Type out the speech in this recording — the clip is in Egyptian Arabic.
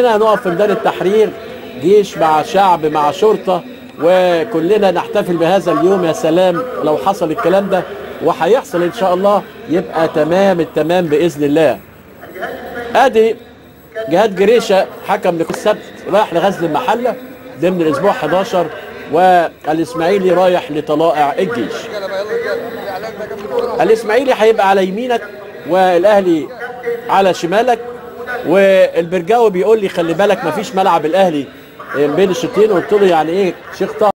هنا هنقف في ميدان التحرير جيش مع شعب مع شرطه وكلنا نحتفل بهذا اليوم يا سلام لو حصل الكلام ده وهيحصل ان شاء الله يبقى تمام التمام باذن الله ادي جهاد جريشه حكم لكل السبت رايح لغزل المحله ضمن الاسبوع 11 والاسماعيلي رايح لطلائع الجيش الاسماعيلي هيبقى على يمينك والاهلي على شمالك والبرجاوي بيقول لي خلي بالك مفيش ملعب الاهلي بين الشوطين قلت له يعني ايه شيخ طه